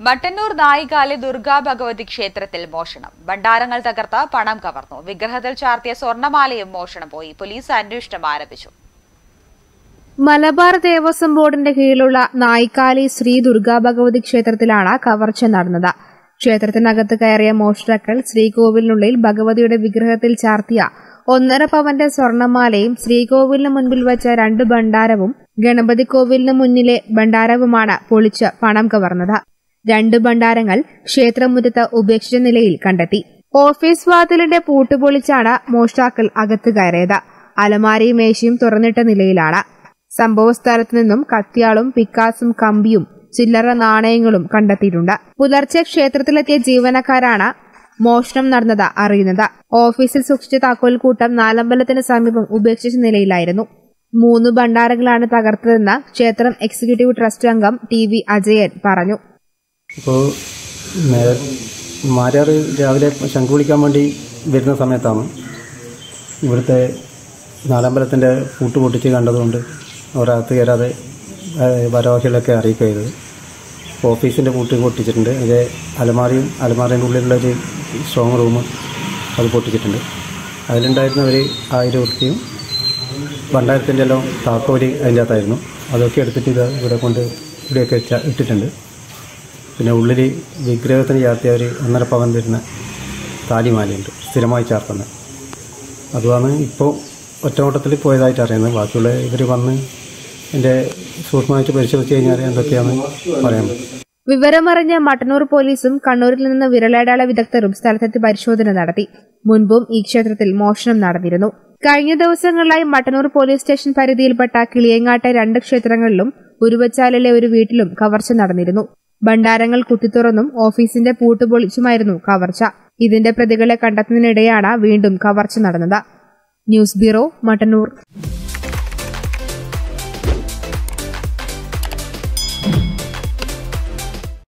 മട്ടന്നൂർ നായികാലെ ദുർഗാ ഭഗവതി ക്ഷേത്രത്തിൽ മോഷണം ഭണ്ഡാരങ്ങൾ തകർത്ത് പണം കവർന്നു വിഗ്രഹത്തിൽ ചാർത്തിയ സ്വർണമാലയും മോഷണം പോയി പോലീസ് അന്വേഷണം ആരംഭിച്ചു മലബാർ ദേവസ്വം ബോർഡിന്റെ കീഴിലുള്ള നായിക്കാലി ശ്രീ ദുർഗാ ഭഗവതി ക്ഷേത്രത്തിലാണ് കവർച്ച നടന്നത് ക്ഷേത്രത്തിനകത്ത് കയറിയ മോഷ്ടാക്കൾ ശ്രീകോവിലിനുള്ളിൽ ഭഗവതിയുടെ വിഗ്രഹത്തിൽ ചാർത്തിയ ഒന്നര പവന്റെ സ്വർണമാലയും ശ്രീകോവിലിന് മുൻപിൽ വെച്ച രണ്ട് ഭണ്ഡാരവും ഗണപതി കോവിലിന് മുന്നിലെ ഭണ്ഡാരവുമാണ് പൊളിച്ച് പണം കവർന്നത് രണ്ട് ഭണ്ഡാരങ്ങൾ ക്ഷേത്രമുറ്റത്ത് ഉപേക്ഷിച്ച നിലയിൽ കണ്ടെത്തി ഓഫീസ് വാതിലിന്റെ പൂട്ട് പൊളിച്ചാണ് മോഷ്ടാക്കൾ അകത്ത് കയറിയത് അലമാരയും മേശയും തുറന്നിട്ട നിലയിലാണ് സംഭവസ്ഥലത്തു നിന്നും കത്തിയാളും പിക്കാസും കമ്പിയും ചില്ലറ നാണയങ്ങളും കണ്ടെത്തിയിട്ടുണ്ട് പുലർച്ചെ ക്ഷേത്രത്തിലെത്തിയ ജീവനക്കാരാണ് മോഷണം നടന്നത് അറിയുന്നത് ഓഫീസിൽ സൂക്ഷിച്ച താക്കോൽക്കൂട്ടം നാലമ്പലത്തിന് സമീപം ഉപേക്ഷിച്ച നിലയിലായിരുന്നു മൂന്ന് ഭണ്ഡാരങ്ങളാണ് തകർത്തതെന്ന് ക്ഷേത്രം എക്സിക്യൂട്ടീവ് ട്രസ്റ്റ് അംഗം ടി വി അജയൻ പറഞ്ഞു ഇപ്പോൾ മാരാർ രാവിലെ ശംഖു വിളിക്കാൻ വേണ്ടി വരുന്ന സമയത്താണ് ഇവിടുത്തെ നാലമ്പലത്തിൻ്റെ പൂട്ട് പൊട്ടിച്ച് കണ്ടതുകൊണ്ട് അവരകത്ത് കയറാതെ ഭാരവാഹികളൊക്കെ അറിയിക്കുക ചെയ്തത് ഓഫീസിൻ്റെ പൂട്ട് പൊട്ടിച്ചിട്ടുണ്ട് അത് അലമാറിയും അലമാറിൻ്റെ ഉള്ളിലുള്ള ഒരു സ്ട്രോങ് റൂം അത് പൊട്ടിച്ചിട്ടുണ്ട് അതിലുണ്ടായിരുന്ന ഒരു ആയിരം ഉറുപ്പിയും രണ്ടായിരത്തിൻ്റെ എല്ലാം താക്കോല് അതിൻ്റെ അകത്തായിരുന്നു അതൊക്കെ എടുത്തിട്ട് ഇത് ഇവിടെ കൊണ്ട് ഇവിടെയൊക്കെ ച- ഇട്ടിട്ടുണ്ട് പിന്നെ ഉള്ളിൽ വിഗ്രഹത്തിന് ചാർത്തിയ ഒരു ഒന്നര പവൻ വരുന്ന താലിമാലയുണ്ട് സ്ഥിരമായി ചാർത്തുന്നത് അതുമാണ് ഇപ്പോൾ ഒറ്റനോട്ടത്തിൽ പോയതായിട്ട് അറിയുന്നത് ബാക്കിയുള്ള ഇവർ വന്ന് എൻ്റെ സൂക്ഷ്മമായിട്ട് പരിശോധിച്ച് കഴിഞ്ഞാൽ എന്തൊക്കെയാണെന്ന് പറയാൻ പറ്റും വിവരമറിഞ്ഞ മട്ടന്നൂർ പോലീസും കണ്ണൂരിൽ നിന്ന് വിരലടയാള വിദഗ്ധരും സ്ഥലത്തെത്തി പരിശോധന നടത്തി മുൻപും ഈ ക്ഷേത്രത്തിൽ മോഷണം നടന്നിരുന്നു കഴിഞ്ഞ ദിവസങ്ങളിലായി മട്ടന്നൂർ പോലീസ് സ്റ്റേഷൻ പരിധിയിൽപ്പെട്ട കിളിയങ്ങാട്ടെ രണ്ട് ക്ഷേത്രങ്ങളിലും ഉരുവച്ചാലിലെ ഒരു വീട്ടിലും കവർച്ച നടന്നിരുന്നു ഭണ്ഡാരങ്ങൾ കുത്തിത്തുറന്നും ഓഫീസിന്റെ പൂട്ട് പൊളിച്ചുമായിരുന്നു കവർച്ച ഇതിന്റെ പ്രതികളെ കണ്ടെത്തുന്നതിനിടെയാണ് വീണ്ടും കവർച്ച നടന്നത് ന്യൂസ് ബ്യൂറോ മട്ടന്നൂർ